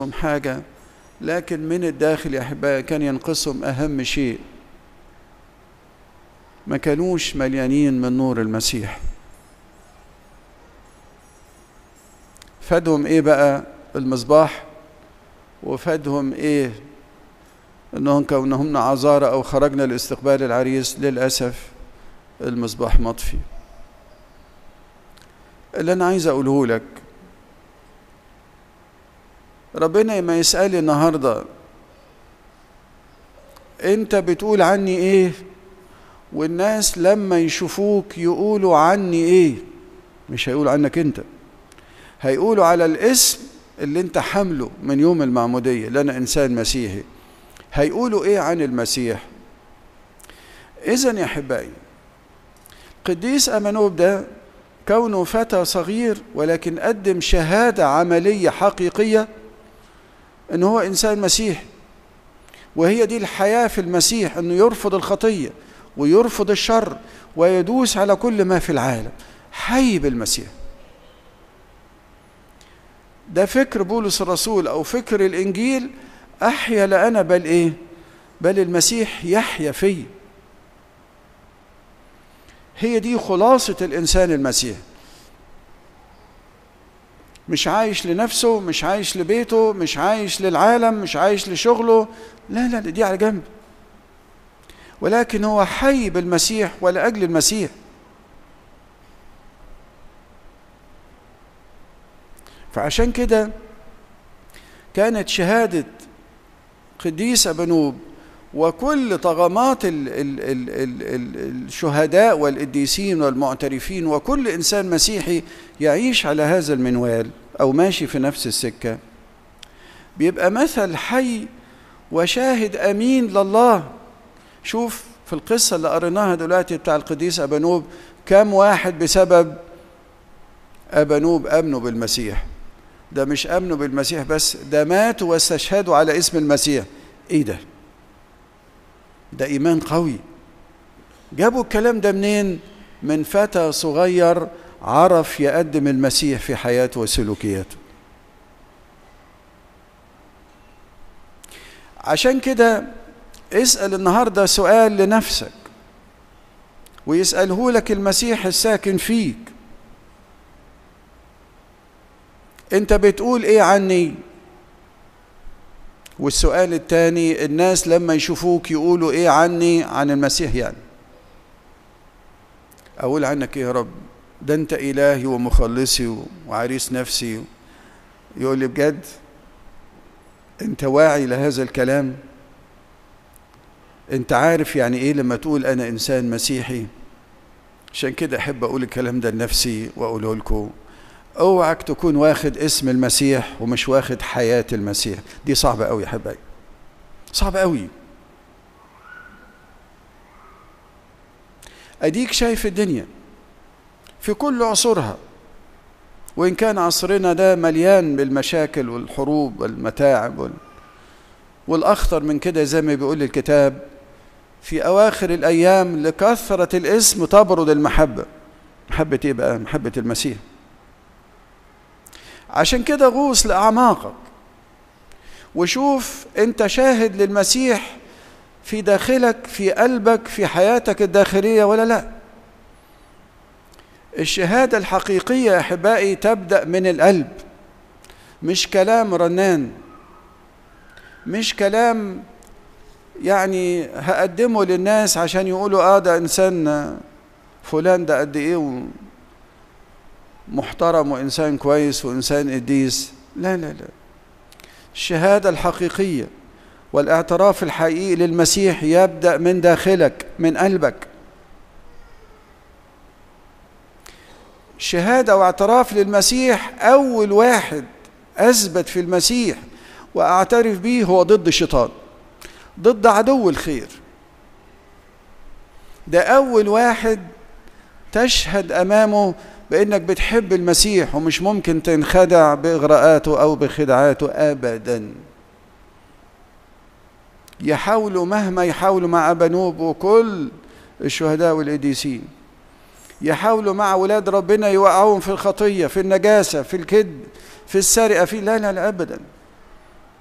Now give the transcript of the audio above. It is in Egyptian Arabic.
حاجة لكن من الداخل يا أحبائي كان ينقصهم أهم شيء ما كانوش مليانين من نور المسيح فادهم ايه بقى المصباح وفادهم ايه انهم كونهن عذارى او خرجنا لاستقبال العريس للاسف المصباح مطفي اللي انا عايز اقوله لك ربنا ما يسألي النهاردة انت بتقول عني ايه والناس لما يشوفوك يقولوا عني ايه مش هيقولوا عنك انت هيقولوا على الاسم اللي انت حمله من يوم المعمودية لأنا إنسان مسيحي هيقولوا ايه عن المسيح إذا يا أحبائي قديس أمانوب ده كونه فتى صغير ولكن قدم شهادة عملية حقيقية ان هو انسان مسيحي وهي دي الحياه في المسيح انه يرفض الخطيه ويرفض الشر ويدوس على كل ما في العالم حي بالمسيح ده فكر بولس الرسول او فكر الانجيل احيا لا انا بل ايه بل المسيح يحيا في هي دي خلاصه الانسان المسيحي مش عايش لنفسه مش عايش لبيته مش عايش للعالم مش عايش لشغله لا لا دي على جنب ولكن هو حي بالمسيح ولأجل المسيح فعشان كده كانت شهادة قديس أبنوب وكل طغمات ال ال ال ال ال الشهداء والقديسين والمعترفين وكل إنسان مسيحي يعيش على هذا المنوال أو ماشي في نفس السكة بيبقى مثل حي وشاهد أمين لله شوف في القصة اللي قريناها دلوقتي بتاع القديس أبنوب كم واحد بسبب أبنوب أمنوا بالمسيح ده مش أمنوا بالمسيح بس ده ماتوا واستشهدوا على اسم المسيح إيه ده ده إيمان قوي جابوا الكلام ده منين من فتى صغير عرف يقدم المسيح في حياته وسلوكياته عشان كده اسأل النهاردة سؤال لنفسك ويسأله لك المسيح الساكن فيك انت بتقول ايه عني والسؤال الثاني الناس لما يشوفوك يقولوا ايه عني عن المسيح يعني اقول عنك ايه يا رب ده انت الهي ومخلصي وعريس نفسي يقول لي بجد انت واعي لهذا الكلام انت عارف يعني ايه لما تقول انا انسان مسيحي عشان كده احب اقول الكلام ده لنفسي واقوله لكم اوعك تكون واخد اسم المسيح ومش واخد حياة المسيح دي صعبة قوي يا حبايبي صعبة قوي اديك شايف الدنيا في كل عصورها وإن كان عصرنا ده مليان بالمشاكل والحروب والمتاعب وال... والأخطر من كده زي ما بيقول الكتاب في أواخر الأيام لكثرة الاسم تبرد المحبة محبة إيه بقى؟ محبة المسيح عشان كده غوص لأعماقك وشوف أنت شاهد للمسيح في داخلك في قلبك في حياتك الداخلية ولا لأ الشهادة الحقيقية يا أحبائي تبدأ من القلب مش كلام رنان مش كلام يعني هقدمه للناس عشان يقولوا اه ده انسان فلان ده قد ايه محترم وانسان كويس وانسان قديس لا لا لا الشهادة الحقيقية والاعتراف الحقيقي للمسيح يبدأ من داخلك من قلبك شهادة واعتراف للمسيح أول واحد أثبت في المسيح وأعترف به هو ضد الشيطان ضد عدو الخير ده أول واحد تشهد أمامه بأنك بتحب المسيح ومش ممكن تنخدع بإغراءاته أو بخدعاته أبدا يحاولوا مهما يحاولوا مع بنوب وكل الشهداء والقديسين يحاولوا مع ولاد ربنا يوقعوهم في الخطية في النجاسة في الكذب في السرقة في لا لا لا أبدا